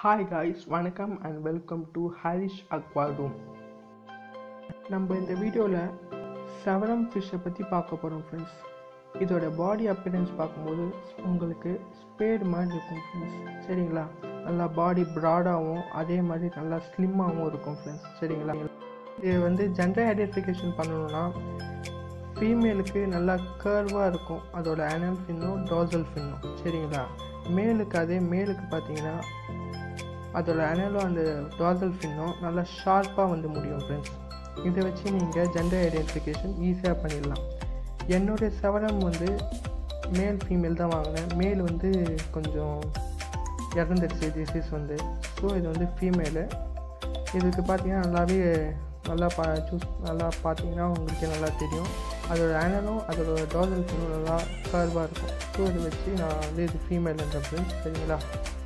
hi guys வணக்கம் and welcome to Harish aqua room நம்ம இந்த வீடியோவில் செவரம் ஃபிஷ்ஷை பற்றி பார்க்க போகிறோம் ஃப்ரெண்ட்ஸ் இதோட பாடி அப்பியரன்ஸ் பார்க்கும்போது உங்களுக்கு ஸ்பேட் மாதிரி இருக்கும் ஃப்ரெண்ட்ஸ் சரிங்களா நல்லா பாடி ப்ராடாகவும் அதே மாதிரி நல்லா ஸ்லிம்மாகவும் இருக்கும் ஃப்ரெண்ட்ஸ் சரிங்களா இது வந்து ஜெண்டர் ஐடென்டிஃபிகேஷன் பண்ணணும்னா ஃபீமேலுக்கு நல்லா கர்வாக இருக்கும் அதோட ஆனல் ஃபின்னும் டாசல் ஃபின்னும் சரிங்களா மேலுக்கு அதே மேலுக்கு பார்த்தீங்கன்னா அதோட அனலும் அந்த டாசல் ஃபின்னும் நல்லா ஷார்ப்பாக வந்து முடியும் ஃப்ரெண்ட்ஸ் இதை வச்சு நீங்கள் ஜெண்டர் ஐடென்டிஃபிகேஷன் ஈஸியாக பண்ணிடலாம் என்னுடைய சவரம் வந்து மேல் ஃபீமேல் தான் வாங்கினேன் மேல் வந்து கொஞ்சம் இறந்துடுச்சு டிசீஸ் வந்து ஸோ இது வந்து ஃபீமேலு இதுக்கு பார்த்தீங்கன்னா நல்லாவே நல்லா பா சூஸ் நல்லா பார்த்தீங்கன்னா உங்களுக்கு நல்லா தெரியும் அதோட ஆனலும் அதோட டாசல் ஃபின்னும் நல்லா கர்வாக இருக்கும் ஸோ இதை வச்சு நான் வந்து இது ஃபீமேல்ன்ற ஃப்ரெண்ட்ஸ் சரிங்களா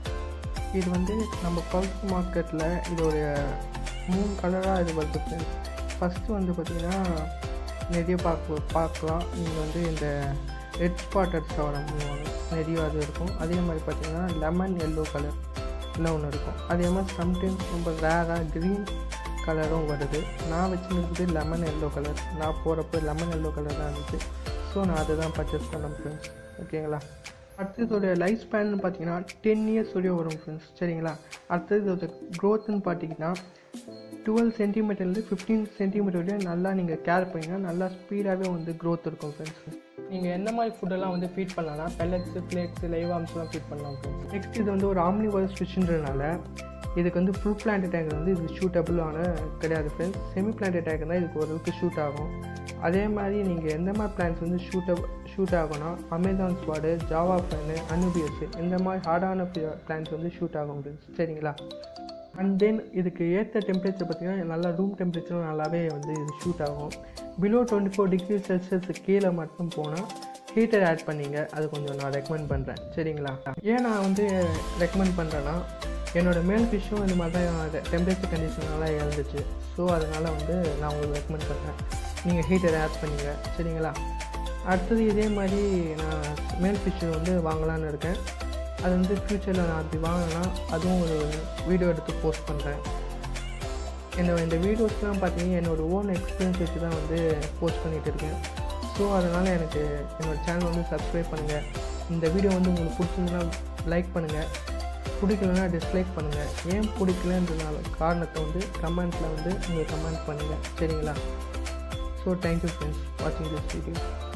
இது வந்து நம்ம பல்ஸ் மார்க்கெட்டில் இதோடைய மூணு கலராக இது வருது ஃப்ரெண்ட்ஸ் ஃபஸ்ட்டு வந்து பார்த்திங்கன்னா நிறைய பார்க்க பார்க்கலாம் நீங்கள் வந்து இந்த ரெட் ஸ்பாட்டட் சவரம் நிறைய அது இருக்கும் அதே மாதிரி பார்த்திங்கன்னா லெமன் எல்லோ கலரில் ஒன்று இருக்கும் அதே மாதிரி சம்டைம்ஸ் ரொம்ப ரேராக க்ரீன் கலரும் வருது நான் வச்சுருக்கிறது லெமன் எல்லோ கலர் நான் போகிறப்ப லெமன் எல்லோ கலர் தான் இருந்துச்சு ஸோ நான் அதை தான் பர்ச்சேஸ் பண்ணேன் ஃப்ரெண்ட்ஸ் ஓகேங்களா அடுத்ததோட லைஃப் ஸ்பேன் பார்த்தீங்கன்னா டென் இயர்ஸ் வரையும் வரும் ஃப்ரெண்ட்ஸ் சரிங்களா அடுத்தது இதோட க்ரோத்துன்னு பார்த்தீங்கன்னா டுவெல் சென்டிமீட்டர்லேருந்து ஃபிஃப்டீன் சென்டிமீட்டர் வரையும் நல்லா நீங்கள் கேர் பண்ணிங்கன்னா நல்லா ஸ்பீடாகவே வந்து க்ரோத் இருக்கும் ஃப்ரெண்ட்ஸ் நீங்கள் எந்த மாதிரி ஃபுட்டெல்லாம் வந்து ஃபீட் பண்ணலாம்னா பெல்லட்ஸு ஃப்ளேக்ஸ் லைவ் ஆம்ஸ்லாம் ஃபீட் பண்ணலாம் ஃப்ரெண்ட்ஸ் நெக்ஸ்ட் இது வந்து ஒரு ஆம்னிவர்ஸ் ஃபிஷ்ன்றதுனால இதுக்கு வந்து ஃபுல் பிளான்ட் டேங்க் வந்து இது ஷூட்டபுளான கிடையாது ஃப்ரெண்ட்ஸ் செமி பிளான்ட் டேங்க் தான் இதுக்கு ஓரளவுக்கு ஷூட் ஆகும் அதே மாதிரி நீங்கள் எந்த மாதிரி பிளான்ஸ் வந்து ஷூட்டப் ஷூட் ஆகும்னா Amazon sword java fern anubias இந்த மாதிரி ஹார்டான பிளான்ஸ் வந்து ஷூட் ஆகும் ஃப்ரெண்ட்ஸ் சரிங்களா அண்ட் தென் இதுக்கு ஏற்ற டெம்பரேச்சர் பார்த்திங்கன்னா நல்லா ரூம் டெம்பரேச்சரும் நல்லாவே வந்து இது ஷூட் ஆகும் below twenty four degree Celsius கீழே மட்டும் போனால் ஹீட்டர் ஆட் பண்ணிங்க அது கொஞ்சம் நான் ரெக்கமெண்ட் பண்ணுறேன் சரிங்களா ஏன் நான் வந்து ரெக்கமெண்ட் பண்ணுறேன்னா என்னோடய மேல் ஃபிஷ்ஷும் இந்த மாதிரி தான் டெம்பரேச்சர் கண்டிஷனால இறந்துச்சு ஸோ அதனால் வந்து நான் உங்களுக்கு ரெக்கமெண்ட் பண்ணுறேன் நீங்கள் ஹீட்டர் ஆட் பண்ணிங்க சரிங்களா அடுத்தது இதே மாதிரி நான் மேல் ஃபிஷ்ஷு வந்து வாங்கலான்னு இருக்கேன் அது வந்து ஃப்யூச்சரில் நான் அப்படி வாங்கினா அதுவும் ஒரு வீடியோ எடுத்து போஸ்ட் பண்ணுறேன் என்னோட இந்த வீடியோஸ்லாம் பார்த்தீங்கன்னா என்னோடய ஓன் எக்ஸ்பீரியன்ஸ் வச்சு தான் வந்து போஸ்ட் பண்ணிகிட்டு இருக்கேன் ஸோ அதனால் எனக்கு என்னோடய சேனல் வந்து சப்ஸ்கிரைப் பண்ணுங்கள் இந்த வீடியோ வந்து உங்களுக்கு பிடிச்சிருந்ததுன்னா லைக் பண்ணுங்கள் பிடிக்கலன்னா டிஸ்லைக் பண்ணுங்கள் ஏன் பிடிக்கலன்றதுனால காரணத்தை வந்து கமெண்ட்டில் வந்து நீங்கள் கமெண்ட் பண்ணுங்கள் சரிங்களா ஸோ தேங்க்யூ ஃப்ரெண்ட்ஸ் வாட்சிங் திஸ் வீடியோ